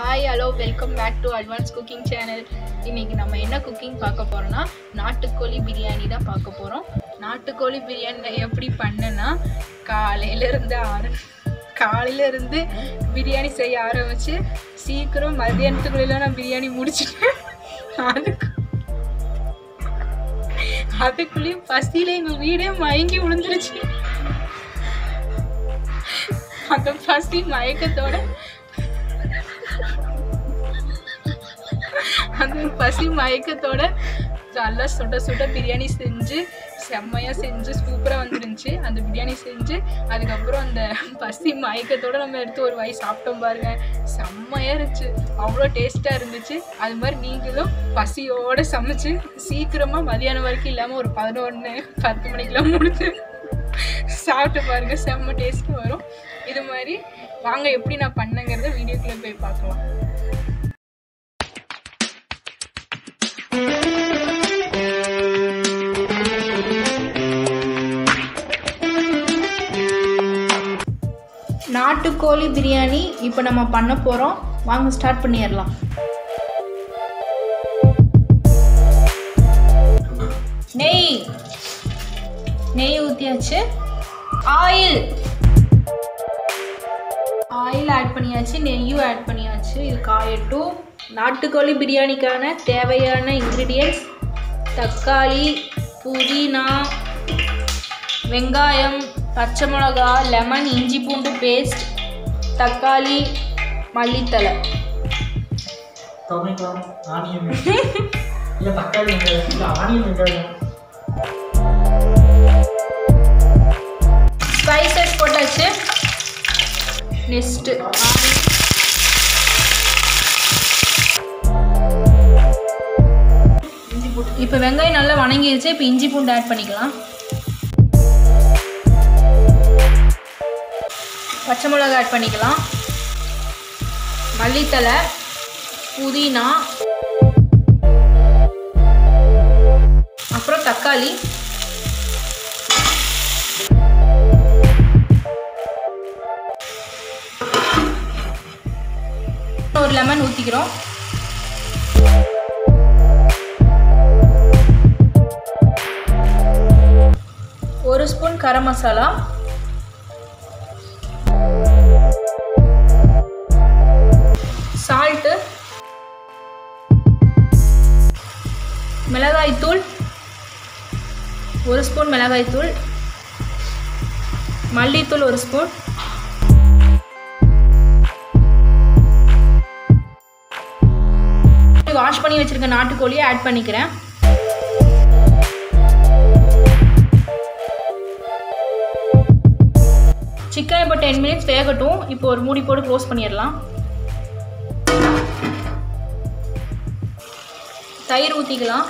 hi hello welcome back to advance cooking channel இன்னைக்கு நம்ம என்ன குக்கிங் பார்க்க போறோம்னா நாட்டுக்கோழி பிரியாணி தான் பார்க்க போகிறோம் நாட்டுக்கோழி பிரியாணி நான் எப்படி பண்ணேன்னா காலையில இருந்து ஆர காலையில இருந்து பிரியாணி செய்ய ஆரம்பிச்சு சீக்கிரம் மதியானத்துக்குள்ள நான் பிரியாணி முடிச்சிட்டேன் அதுக்கு அதுக்குள்ளேயும் பசியில எங்க வீடே மயங்கி விழுந்துருச்சு அந்த பசி மயக்கத்தோட அந்த பசி மயக்கத்தோட நல்லா சுட சுட பிரியாணி செஞ்சு செம்மையாக செஞ்சு சூப்பராக வந்துருந்துச்சு அந்த பிரியாணி செஞ்சு அதுக்கப்புறம் அந்த பசி மயக்கத்தோட நம்ம எடுத்து ஒரு வாய் சாப்பிட்டோம் பாருங்க செம்மையாக இருந்துச்சு அவ்வளோ டேஸ்ட்டாக இருந்துச்சு அது மாதிரி நீங்களும் பசியோட சமைச்சு சீக்கிரமாக மதியானம் வரைக்கும் இல்லாமல் ஒரு பதினொன்று பத்து மணிக்கெல்லாம் முடிச்சு சாப்பிட்டு பாருங்க செம்ம டேஸ்ட் வரும் இது மாதிரி வாங்க எப்படி நான் பண்ணேங்கிறத வீடியோக்குள்ளே போய் பார்க்கலாம் நாட்டுக்கோழி பிரியாணி இப்போ நம்ம பண்ண போகிறோம் வாங்க ஸ்டார்ட் பண்ணிடலாம் நெய் நெய் ஊற்றியாச்சு ஆயில் ஆயில் ஆட் பண்ணியாச்சு நெய்யும் ஆட் பண்ணியாச்சு இது காயட்டும் நாட்டுக்கோழி பிரியாணிக்கான தேவையான இன்க்ரீடியன்ட்ஸ் தக்காளி புதினா வெங்காயம் பச்சை மிளகா லெமன் இஞ்சி பூண்டு பேஸ்ட் தக்காளி மல்லித்தலை டொமேட்டோ ஆனியன் இல்லை தக்காளி வெங்காயம் இல்லை ஆனியன் வெங்காயம் ஸ்பைசஸ் போட்டாச்சு நெக்ஸ்ட்டு இஞ்சி பூண்டு இப்போ வெங்காயம் நல்லா வணங்கிருச்சு இப்போ இஞ்சி பூண்டு ஆட் பண்ணிக்கலாம் பச்சை மிளகா ஆட் பண்ணிக்கலாம் மல்லித்தலை புதினா அப்புறம் தக்காளி ஒரு லெமன் ஊற்றிக்கிறோம் ஒரு ஸ்பூன் கரம் மசாலா சால்ட்டு மிளகாய்த்தூள் ஒரு ஸ்பூன் மிளகாய்த்தூள் மல்லித்தூள் ஒரு ஸ்பூன் வாஷ் பண்ணி வச்சிருக்க நாட்டுக்கோழியை ஆட் பண்ணிக்கிறேன் சிக்கன் இப்போ டென் மினிட்ஸ் வேகட்டும் இப்போ ஒரு மூடி போட்டு க்ளோஸ் பண்ணிடலாம் தயிர் ஊற்றிக்கலாம்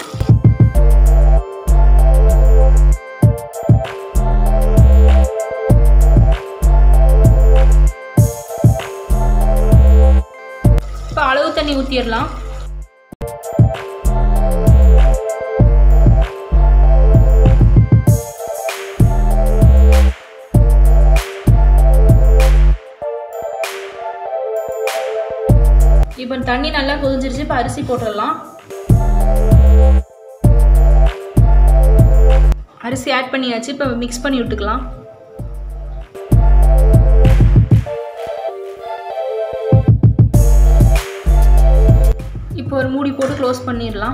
இப்போ அளவு தண்ணி ஊற்றிடலாம் இப்போ தண்ணி நல்லா கொதிச்சிருச்சு இப்போ அரிசி போட்டுடலாம் அரிசி ஆட் பண்ணியாச்சு இப்போ மிக்ஸ் பண்ணி விட்டுக்கலாம் இப்போ ஒரு மூடி போட்டு க்ளோஸ் பண்ணிடலாம்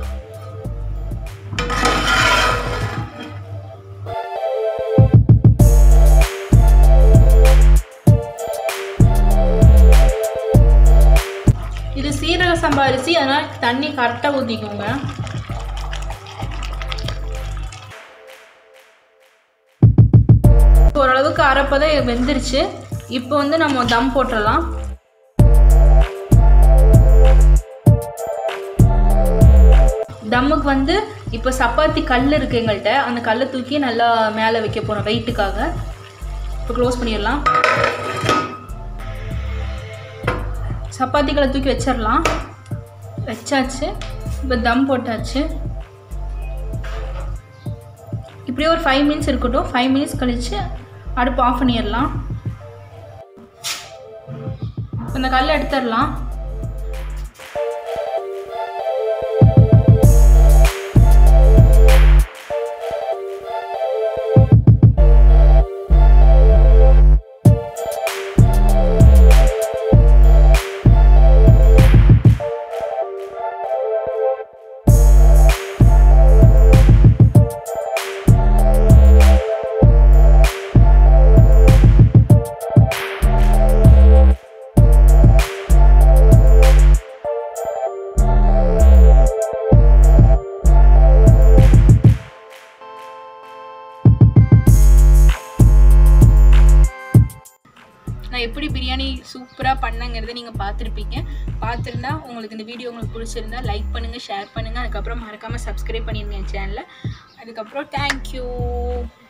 இது சீரக சம்பா அரிசி அதனால் தண்ணி கரெக்டாக ஊற்றிக்கோங்க ஓரளவுக்கு அரைப்பதை வெந்துருச்சு இப்போ வந்து நம்ம தம் போட்டுடலாம் தம்முக்கு வந்து இப்போ சப்பாத்தி கல் இருக்குது எங்கள்கிட்ட அந்த கல்லை தூக்கி நல்லா மேலே வைக்க போகிறோம் வெயிட்டுக்காக இப்போ க்ளோஸ் பண்ணிடலாம் சப்பாத்திகளை தூக்கி வச்சிடலாம் வச்சாச்சு இப்போ தம் போட்டாச்சு இப்படியே ஒரு ஃபைவ் மினிட்ஸ் இருக்கட்டும் ஃபைவ் மினிட்ஸ் கழித்து அடுப்பு ஆஃப் பண்ணிடலாம் இந்த கல் எடுத்துடலாம் நான் எப்படி பிரியாணி சூப்பராக பண்ணங்கிறத நீங்கள் பார்த்துருப்பீங்க பார்த்துருந்தா உங்களுக்கு இந்த வீடியோ உங்களுக்கு பிடிச்சிருந்தா லைக் பண்ணுங்கள் ஷேர் பண்ணுங்கள் அதுக்கப்புறம் மறக்காமல் சப்ஸ்கிரைப் பண்ணிடுங்க என் சேனலை அதுக்கப்புறம் தேங்க்யூ